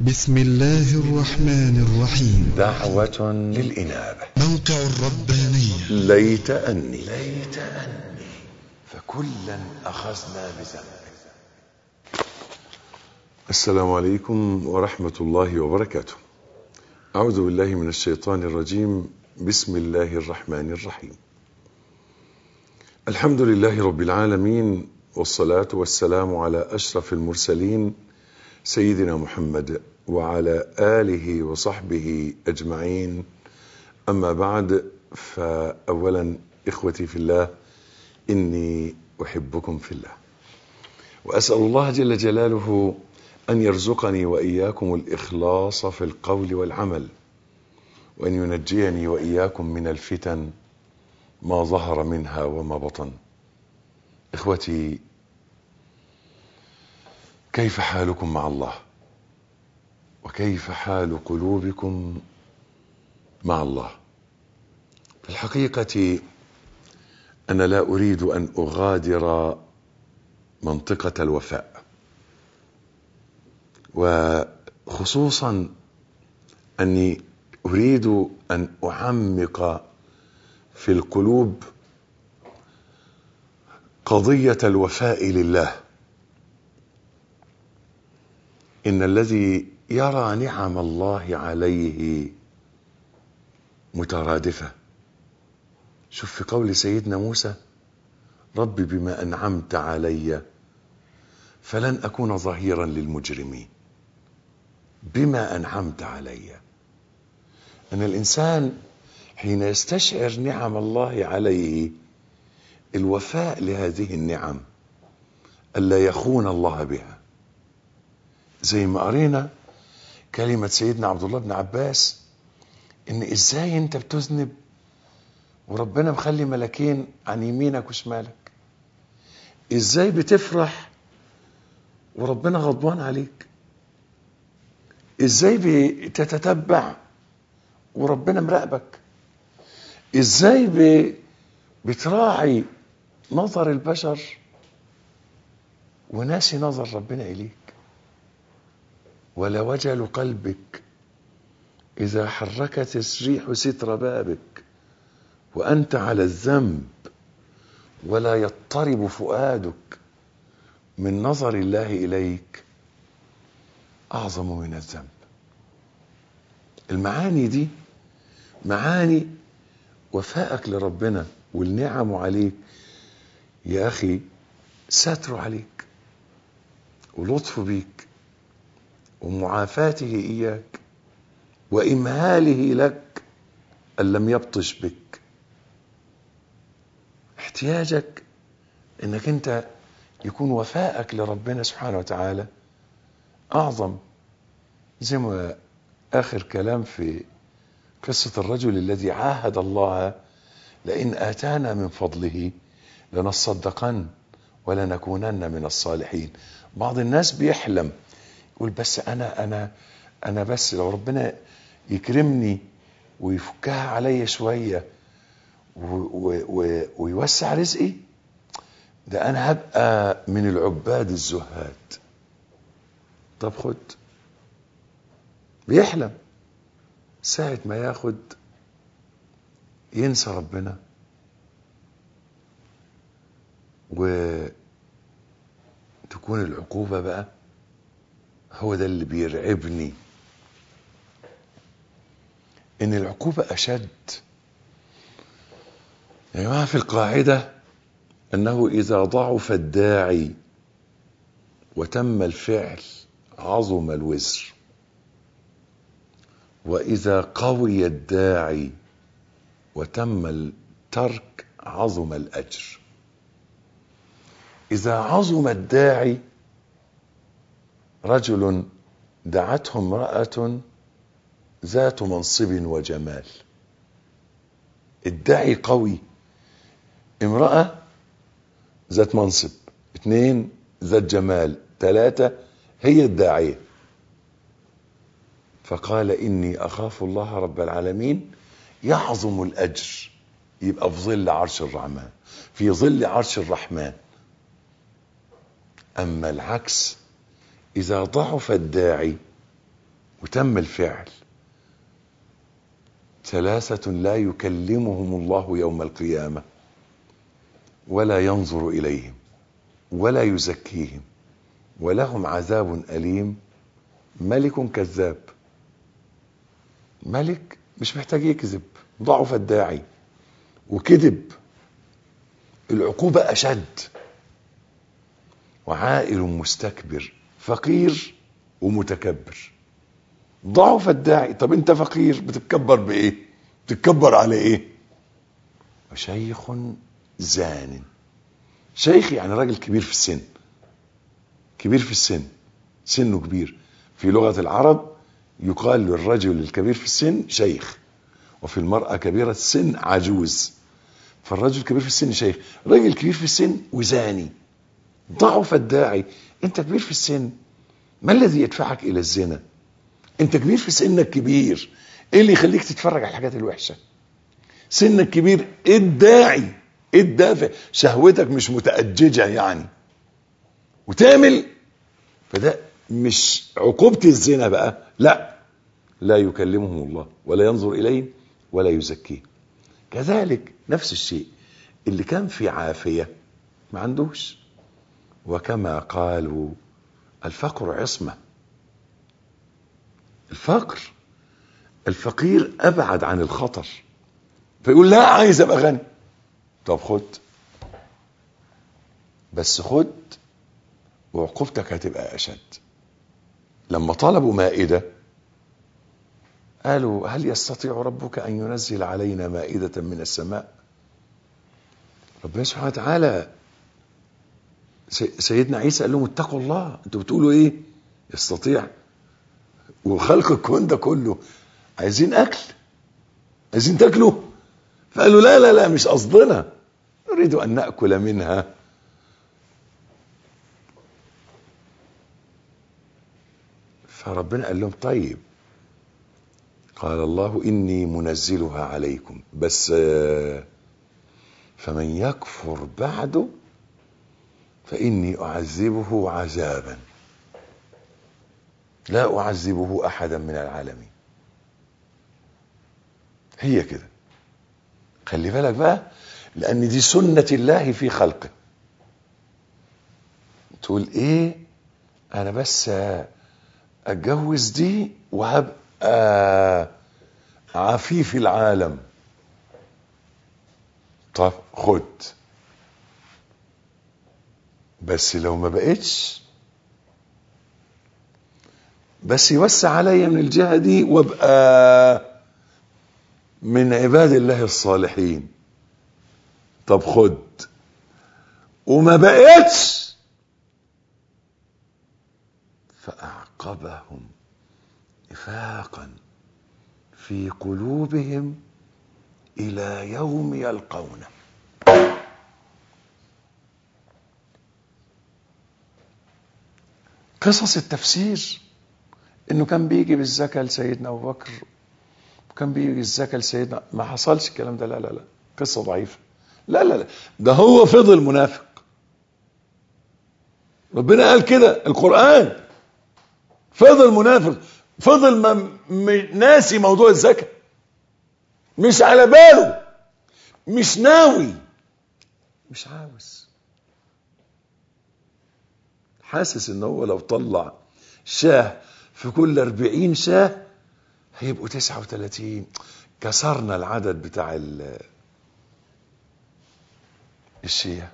بسم الله الرحمن الرحيم دعوة للإنابة موقع الربانية ليت أني ليت أني فكلا أخذنا بذنبه السلام عليكم ورحمة الله وبركاته أعوذ بالله من الشيطان الرجيم بسم الله الرحمن الرحيم الحمد لله رب العالمين والصلاة والسلام على أشرف المرسلين سيدنا محمد وعلى آله وصحبه أجمعين أما بعد فأولا إخوتي في الله إني أحبكم في الله وأسأل الله جل جلاله أن يرزقني وإياكم الإخلاص في القول والعمل وأن ينجيني وإياكم من الفتن ما ظهر منها وما بطن إخوتي كيف حالكم مع الله وكيف حال قلوبكم مع الله في الحقيقة أنا لا أريد أن أغادر منطقة الوفاء وخصوصا أني أريد أن أعمق في القلوب قضية الوفاء لله إن الذي يرى نعم الله عليه مترادفة شوف في قول سيدنا موسى رب بما أنعمت علي فلن أكون ظهيرا للمجرمين بما أنعمت علي أن الإنسان حين يستشعر نعم الله عليه الوفاء لهذه النعم ألا يخون الله بها زي ما قرينا كلمة سيدنا عبد الله بن عباس إن إزاي أنت بتذنب وربنا مخلي ملكين عن يمينك وشمالك إزاي بتفرح وربنا غضبان عليك إزاي بتتتبع وربنا مراقبك إزاي بتراعي نظر البشر وناسي نظر ربنا إليك ولا وجل قلبك إذا حركت الريح ستر بابك وأنت على الذنب ولا يضطرب فؤادك من نظر الله إليك أعظم من الذنب المعاني دي معاني وفائك لربنا والنعم عليك يا أخي ستره عليك ولطفه بيك ومعافاته إياك وإمهاله لك أن لم يبطش بك احتياجك انك انت يكون وفائك لربنا سبحانه وتعالى اعظم زي ما اخر كلام في قصة الرجل الذي عاهد الله لئن اتانا من فضله لنصدقن ولنكونن من الصالحين بعض الناس بيحلم يقول بس انا انا انا بس لو ربنا يكرمني ويفكها عليا شويه و و و ويوسع رزقي ده انا هبقى من العباد الزهاد طب خد بيحلم ساعة ما ياخد ينسى ربنا وتكون العقوبة بقى هو ده اللي بيرعبني ان العقوبة اشد يا جماعة في القاعدة انه اذا ضعف الداعي وتم الفعل عظم الوزر واذا قوي الداعي وتم الترك عظم الاجر اذا عظم الداعي رجل دعته امراه ذات منصب وجمال الداعي قوي امرأة ذات منصب اثنين ذات جمال ثلاثة هي الداعية فقال إني أخاف الله رب العالمين يعظم الأجر يبقى في ظل عرش الرحمن في ظل عرش الرحمن أما العكس إذا ضعف الداعي وتم الفعل ثلاثة لا يكلمهم الله يوم القيامة ولا ينظر إليهم ولا يزكيهم ولهم عذاب أليم ملك كذاب ملك مش محتاج يكذب ضعف الداعي وكذب العقوبة أشد وعائل مستكبر فقير ومتكبر ضعف الداعي طب انت فقير بتتكبر بايه بتتكبر على ايه وشيخ زان شيخ يعني راجل كبير في السن كبير في السن سنه كبير في لغة العرب يقال للرجل الكبير في السن شيخ وفي المرأة كبيرة السن عجوز فالرجل كبير في السن شيخ راجل كبير في السن وزاني ضعف الداعي انت كبير في السن ما الذي يدفعك الى الزنا انت كبير في سنك كبير ايه اللي يخليك تتفرج على الحاجات الوحشه سنك كبير ايه الداعي ايه الدافع شهوتك مش متأججة يعني وتعمل فده مش عقوبة الزنا بقى لا لا يكلمهم الله ولا ينظر إليهم ولا يزكيهم كذلك نفس الشيء اللي كان في عافية ما عندوش وكما قالوا الفقر عصمة الفقر الفقير أبعد عن الخطر فيقول لا عايز أبقى غني طب خد بس خد وعقوبتك هتبقى أشد لما طلبوا مائدة قالوا هل يستطيع ربك أن ينزل علينا مائدة من السماء ربنا سبحانه وتعالى سيدنا عيسى قال لهم اتقوا الله انتوا بتقولوا ايه يستطيع وخلق الكون ده كله عايزين اكل عايزين تاكلوا فقالوا لا لا لا مش قصدنا نريد ان ناكل منها فربنا قال لهم طيب قال الله اني منزلها عليكم بس فمن يكفر بعده فاني اعذبه عذابا لا اعذبه احدا من العالمين هي كده خلي بالك بقى لان دي سنة الله في خلقه تقول ايه انا بس اتجوز دي وهبقى عفيف العالم طب خد بس لو ما بقتش بس يوسع عليا من الجهة دي وابقى من عباد الله الصالحين طب خد وما بقتش فأعقبهم نفاقا في قلوبهم إلى يوم يلقونه قصص التفسير انه كان بيجي بالزكاة لسيدنا ابو بكر وكان بيجي الزكاة لسيدنا ما حصلش الكلام ده لا لا لا قصة ضعيفة لا لا لا ده هو فضل منافق ربنا قال كده القرآن فضل منافق فضل ما ناسي موضوع الزكاة مش على باله مش ناوي مش عاوز حاسس ان هو لو طلع شاه في كل أربعين شاه هيبقوا تسعة وثلاثين كسرنا العدد بتاع الشياه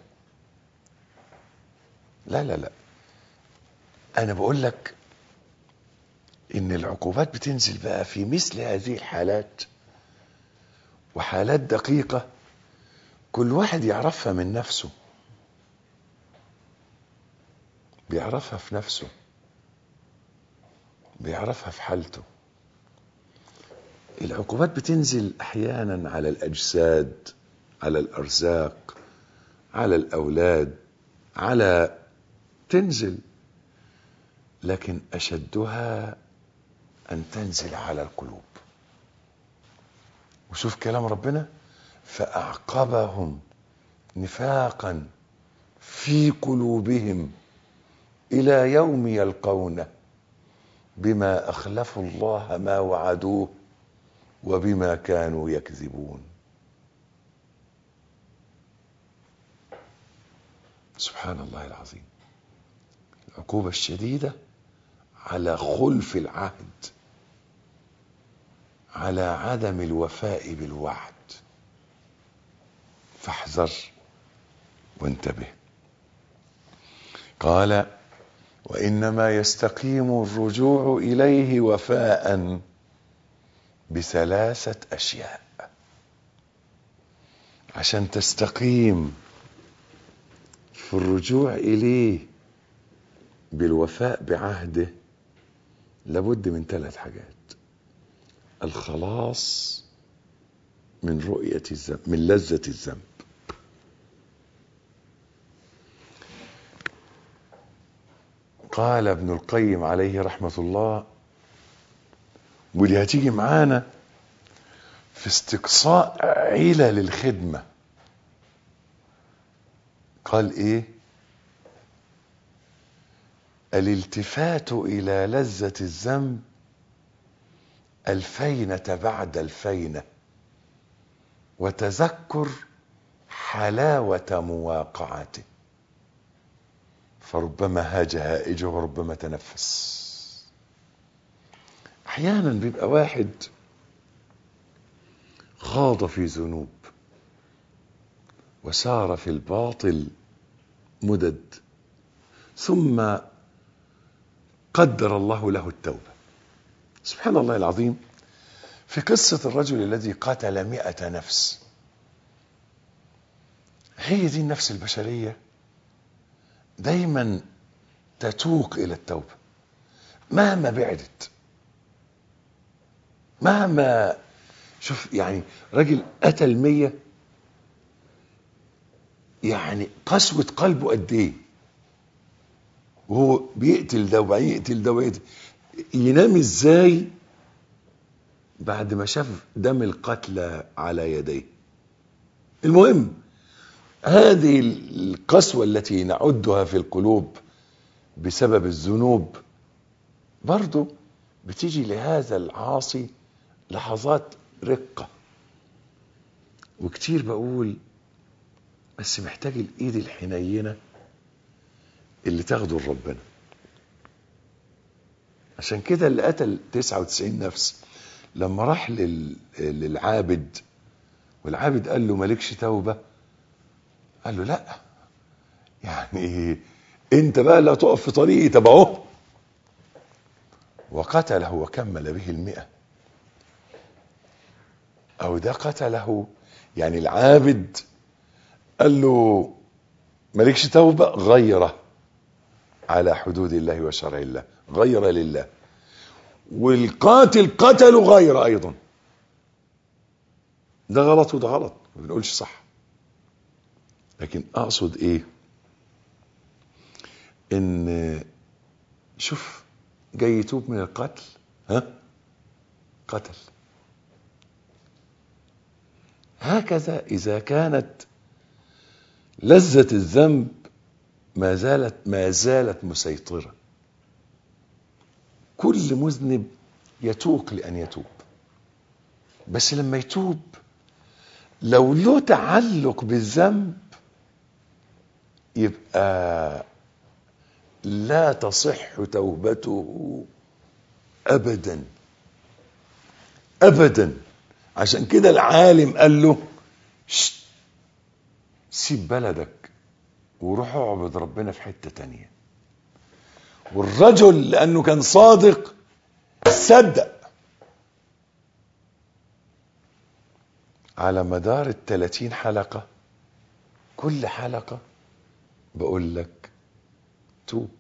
لا لا لا انا بقول لك ان العقوبات بتنزل بقى في مثل هذه الحالات وحالات دقيقة كل واحد يعرفها من نفسه بيعرفها في نفسه بيعرفها في حالته العقوبات بتنزل احيانا على الاجساد على الارزاق على الاولاد على تنزل لكن اشدها ان تنزل على القلوب وشوف كلام ربنا فاعقبهم نفاقا في قلوبهم الى يوم يلقونه بما اخلفوا الله ما وعدوه وبما كانوا يكذبون سبحان الله العظيم العقوبة الشديدة على خلف العهد على عدم الوفاء بالوعد فاحذر وانتبه قال وانما يستقيم الرجوع اليه وفاء بثلاثه اشياء عشان تستقيم في الرجوع اليه بالوفاء بعهده لابد من ثلاث حاجات الخلاص من رؤية الذنب من لذة الذنب قال ابن القيم عليه رحمة الله ودي هتيجي معانا في استقصاء علل الخدمة قال ايه الالتفات الى لذة الذنب الفينة بعد الفينة وتذكر حلاوة مواقعته فربما هاج هائج وربما تنفس احيانا بيبقى واحد خاض في ذنوب وسار في الباطل مدد ثم قدر الله له التوبة سبحان الله العظيم في قصة الرجل الذي قتل مئة نفس هي دي النفس البشرية دايما تتوق إلى التوبة مهما بعدت مهما شوف يعني راجل قتل مية يعني قسوة قلبه قد ايه وهو بيقتل ده وبعدين يقتل ده ويقتل ينام ازاي بعد ما شاف دم القتلى على يديه المهم هذه القسوة التي نعدها في القلوب بسبب الذنوب برضو بتيجي لهذا العاصي لحظات رقة وكتير بقول بس محتاج الايد الحنينة اللي تاخده لربنا عشان كده اللي قتل 99 نفس لما راح لل... للعابد والعابد قال له مالكش توبة قال له لا يعني انت بقى اللي هتقف في طريقي طب اهو وقتله وكمل به المئة او ده قتله يعني العابد قال له مالكش توبة غيره على حدود الله وشرع الله غير لله والقاتل قتل غير ايضا ده غلط وده غلط ما بنقولش صح لكن اقصد ايه ان شوف جاي يتوب من القتل ها قتل هكذا اذا كانت لذة الذنب ما زالت ما زالت مسيطرة كل مذنب يتوق لأن يتوب بس لما يتوب لو له تعلق بالذنب يبقى لا تصح توبته ابدا ابدا عشان كده العالم قال له شت سيب بلدك وروح اعبد ربنا في حتة تانية والرجل لانه كان صادق صدق على مدار الثلاثين حلقة كل حلقة بقول لك توب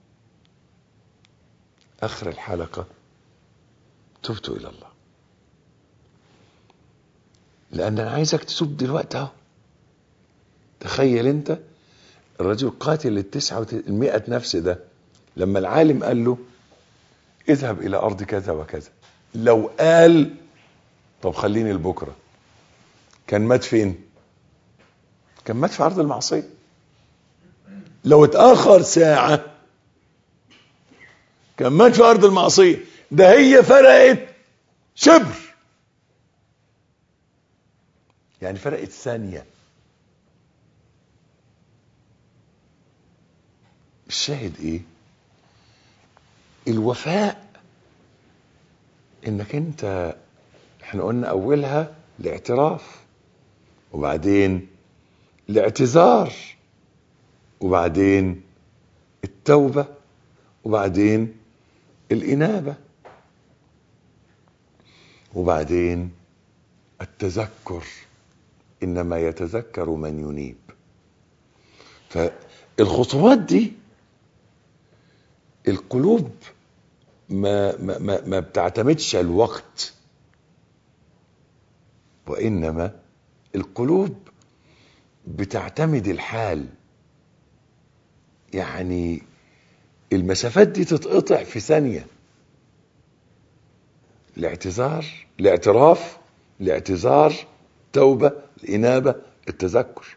اخر الحلقة تبت الى الله لان انا عايزك تتوب دلوقتي اهو تخيل انت الرجل قاتل التسعة المئة نفس ده لما العالم قال له اذهب الى ارض كذا وكذا لو قال طب خليني لبكره كان مات فين كان مات في ارض المعصيه لو اتاخر ساعه كان مات في ارض المعصيه ده هي فرقت شبر يعني فرقت ثانيه الشاهد ايه الوفاء انك انت احنا قلنا اولها الاعتراف وبعدين الاعتذار وبعدين التوبة وبعدين الإنابة وبعدين التذكر إنما يتذكر من ينيب فالخطوات دي القلوب ما ما ما, ما بتعتمدش على الوقت وإنما القلوب بتعتمد الحال يعني المسافات دي تتقطع في ثانية الاعتذار الاعتراف الاعتذار توبة الإنابة التذكر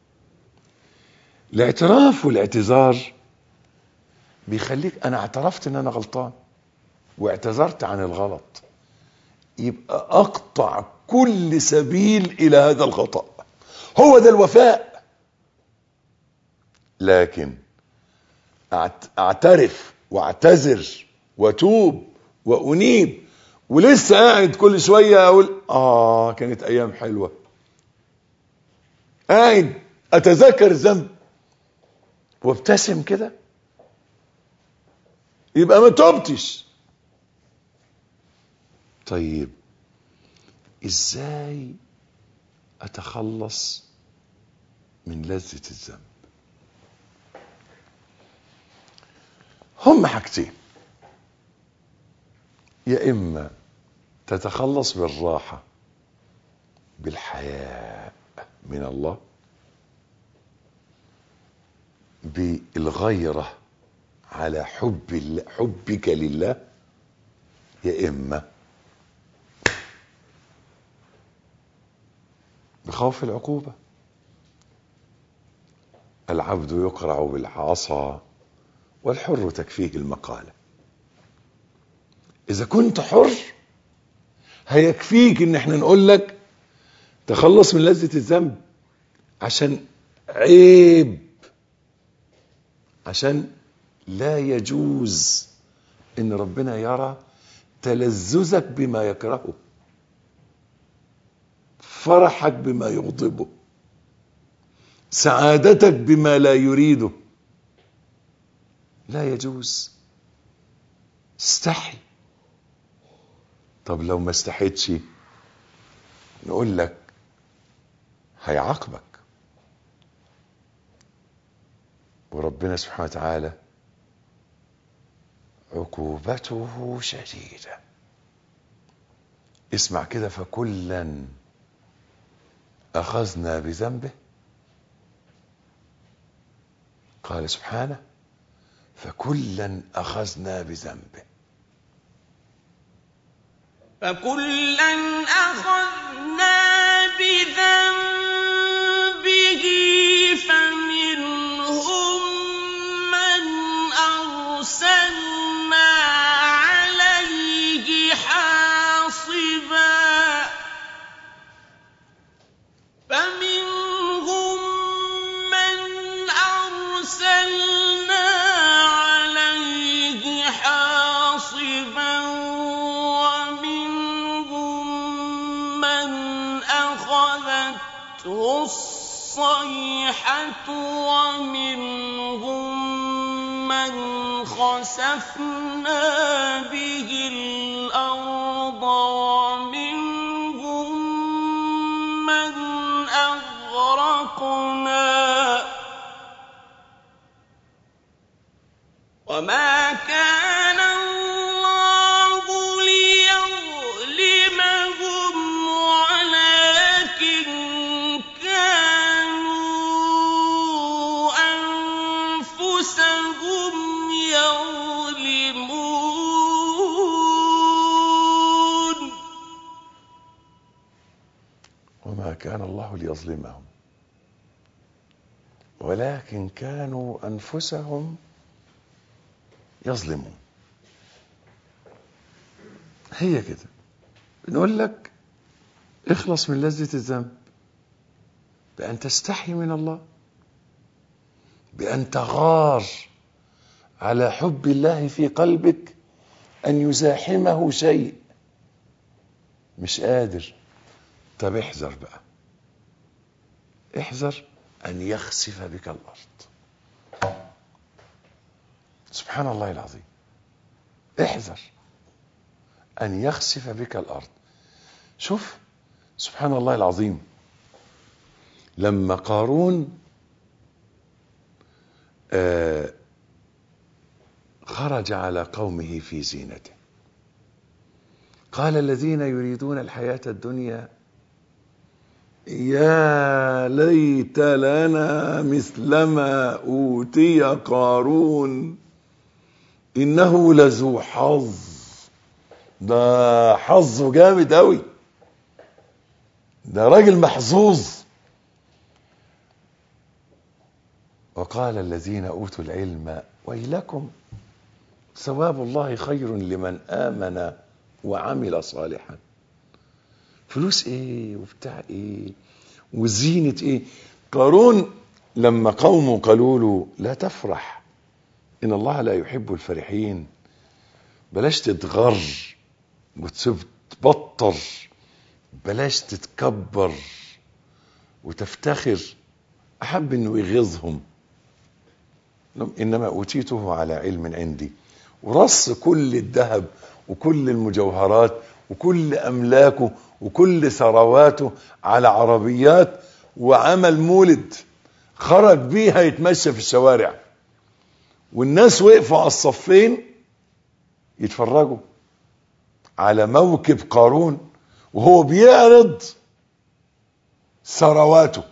الاعتراف والاعتذار بيخليك أنا اعترفت إن أنا غلطان واعتذرت عن الغلط يبقى أقطع كل سبيل إلى هذا الخطأ هو ده الوفاء لكن اعترف واعتذر واتوب وانيب ولسه قاعد كل شويه اقول اه كانت ايام حلوه قاعد اتذكر الذنب وابتسم كده يبقى ما توبتش طيب ازاي اتخلص من لذة الذنب هم حاجتين يا اما تتخلص بالراحة بالحياء من الله بالغيرة على حب الله حبك لله يا اما بخوف العقوبة العبد يقرع بالعصا والحر تكفيه المقالة إذا كنت حر هيكفيك إن احنا نقول لك تخلص من لذة الذنب عشان عيب عشان لا يجوز إن ربنا يرى تلذذك بما يكرهه فرحك بما يغضبه سعادتك بما لا يريده لا يجوز استحي طب لو ما استحيتش نقول لك هيعاقبك وربنا سبحانه وتعالى عقوبته شديده اسمع كده فكلا اخذنا بذنبه قال سبحانه فكلا اخذنا بذنبه فكلا أخذنا بذنبه فمنهم من أرسلنا عليه حاصبا فمنهم من أرسلنا عليه حاصبا ومنهم من أخذته الصيحة ومنهم من خسفنا به الأرض ومنهم من أغرقنا وما كان الله ليظلمهم ولكن كانوا أنفسهم يظلمون وما كان الله ليظلمهم ولكن كانوا انفسهم يظلمون هي كده بنقول لك اخلص من لذة الذنب بأن تستحي من الله بأن تغار على حب الله في قلبك أن يزاحمه شيء مش قادر طب احذر بقى احذر أن يخسف بك الأرض سبحان الله العظيم احذر أن يخسف بك الأرض شوف سبحان الله العظيم لما قارون آه خرج على قومه في زينته قال الذين يريدون الحياة الدنيا يا ليت لنا مثل ما أوتي قارون إنه لذو حظ ده حظه جامد أوي ده راجل محظوظ وقال الذين أوتوا العلم ويلكم ثواب الله خير لمن آمن وعمل صالحا فلوس ايه وبتاع ايه وزينة ايه قارون لما قومه قالوا له لا تفرح ان الله لا يحب الفرحين بلاش تتغر وتبطر بلاش تتكبر وتفتخر احب انه يغيظهم انما اوتيته على علم عندي ورص كل الذهب وكل المجوهرات وكل املاكه وكل ثرواته على عربيات وعمل مولد خرج بيها يتمشى في الشوارع والناس وقفوا على الصفين يتفرجوا على موكب قارون وهو بيعرض ثرواته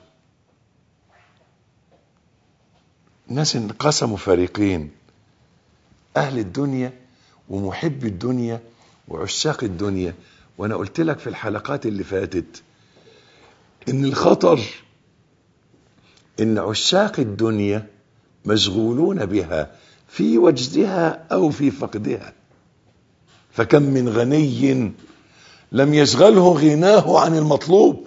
الناس انقسموا فريقين اهل الدنيا ومحب الدنيا وعشاق الدنيا وانا قلت لك في الحلقات اللي فاتت ان الخطر ان عشاق الدنيا مشغولون بها في وجدها او في فقدها فكم من غني لم يشغله غناه عن المطلوب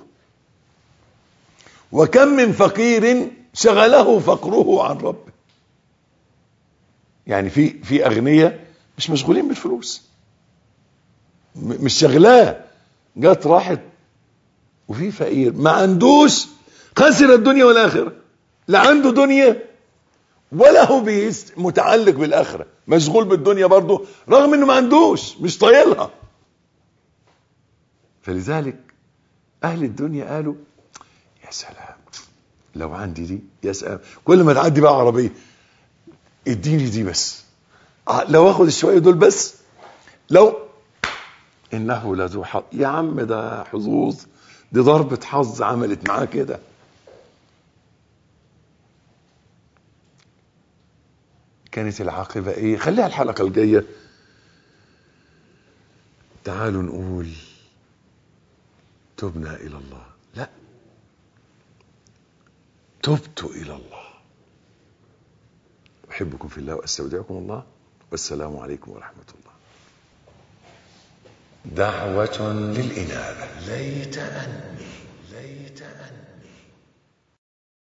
وكم من فقير شغله فقره عن ربه يعني في في اغنياء مش مشغولين بالفلوس م- مش شغلاه جت راحت وفي فقير ما عندوش خسر الدنيا والاخره لا عنده دنيا ولا هو بيس- متعلق بالاخره مشغول بالدنيا برضه رغم انه ما عندوش مش طايلها فلذلك اهل الدنيا قالوا يا سلام لو عندي دي يا سلام كل ما تعدي بقى عربيه اديني دي بس ع- لو اخد الشويه دول بس لو انه لذو حظ يا عم ده حظوظ دي ضربة حظ عملت معاه كده كانت العاقبة ايه خليها الحلقة الجاية تعالوا نقول تبنا الى الله لا تبت الى الله احبكم في الله واستودعكم الله والسلام عليكم ورحمة الله دعوة للإنابة ليت أني